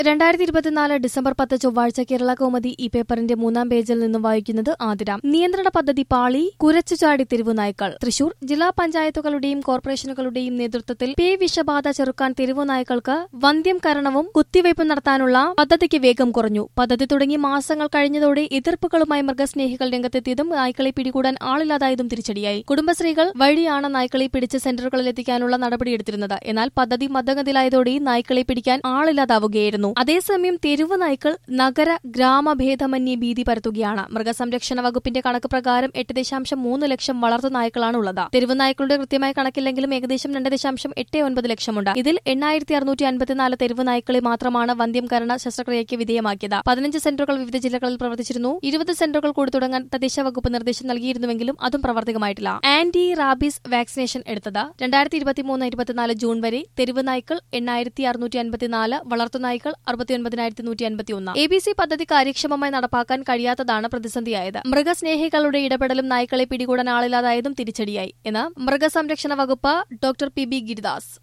രണ്ടായിരത്തി ഇരുപത്തിനാല് ഡിസംബർ പത്ത് ചൊവ്വാഴ്ച കേരള കൗമുദി ഈ പേപ്പറിന്റെ മൂന്നാം പേജിൽ നിന്നും വായിക്കുന്നത് ആതിര നിയന്ത്രണ പദ്ധതി പാളി കുരച്ചുചാടി തെരുവുനായ്ക്കൾ തൃശൂർ ജില്ലാ പഞ്ചായത്തുകളുടെയും കോർപ്പറേഷനുകളുടെയും നേതൃത്വത്തിൽ പേ വിഷബാധ ചെറുക്കാൻ തെരുവുനായ്ക്കൾക്ക് വന്ധ്യം കരണവും കുത്തിവയ്പും നടത്താനുള്ള പദ്ധതിക്ക് വേഗം കുറഞ്ഞു പദ്ധതി തുടങ്ങി മാസങ്ങൾ കഴിഞ്ഞതോടെ എതിർപ്പുകളുമായി മൃഗസ്നേഹികൾ രംഗത്തെത്തിയതും നായ്ക്കളെ പിടികൂടാൻ ആളില്ലാതായതും തിരിച്ചടിയായി കുടുംബശ്രീകൾ വഴിയാണ് നായ്ക്കളെ പിടിച്ച് സെന്ററുകളിൽ എത്തിക്കാനുള്ള നടപടിയെടുത്തിരുന്നത് എന്നാൽ പദ്ധതി മന്ദഗതിയിലായതോടെ നായ്ക്കളെ പിടിക്കാൻ ആളില്ലാതാവുകയായിരുന്നു അതേസമയം തെരുവ് നായ്ക്കൾ നഗര ഗ്രാമഭേദമന്യേ ഭീതി പരത്തുകയാണ് മൃഗസംരക്ഷണ വകുപ്പിന്റെ കണക്ക് പ്രകാരം എട്ട് ദശാംശം മൂന്ന് ലക്ഷം വളർത്തു നായ്ക്കളാണ് ഉള്ളത് തെരുവ് നായ്ക്കളുടെ കൃത്യമായ കണക്കില്ലെങ്കിലും ഏകദേശം രണ്ട് ദശാംശം എട്ട് ഒൻപത് ലക്ഷമുണ്ട് ഇതിൽ എണ്ണായിരത്തി അറുന്നൂറ്റി അൻപത്തിനാല് തെരുവ് നായ്ക്കളെ മാത്രമാണ് വന്ധ്യംകരണ ശസ്ത്രക്രിയയ്ക്ക് വിധേയമാക്കിയത് പതിനഞ്ച് സെന്ററുകൾ വിവിധ ജില്ലകളിൽ പ്രവർത്തിച്ചിരുന്നു ഇരുപത് സെന്ററുകൾ കൂടി തുടങ്ങാൻ തദ്ദേശ വകുപ്പ് നിർദ്ദേശം നൽകിയിരുന്നുവെങ്കിലും അതും പ്രവർത്തകമായിട്ടില്ല ആന്റി റാബീസ് വാക്സിനേഷൻ എടുത്തത് രണ്ടായിരത്തി ഇരുപത്തിമൂന്ന് ഇരുപത്തിനാല് ജൂൺ വരെ തെരുവ് നായ്ക്കൾ എണ്ണായിരത്തി അറുന്നൂറ്റി അൻപത്തിനാല് വളർത്തുനായ്ക്കൾ അറുപത്തിയൊൻപതിനായിരത്തി നൂറ്റി അൻപത്തിയൊന്ന് എ ബി സി പദ്ധതി കാര്യക്ഷമമായി നടപ്പാക്കാൻ കഴിയാത്തതാണ് പ്രതിസന്ധിയായത് മൃഗസ്നേഹികളുടെ ഇടപെടലും നായ്ക്കളെ പിടികൂടാൻ ആളില്ലാതായതും തിരിച്ചടിയായി എന്ന് മൃഗസംരക്ഷണ വകുപ്പ് ഡോക്ടർ പി ബി ഗിരിദാസ്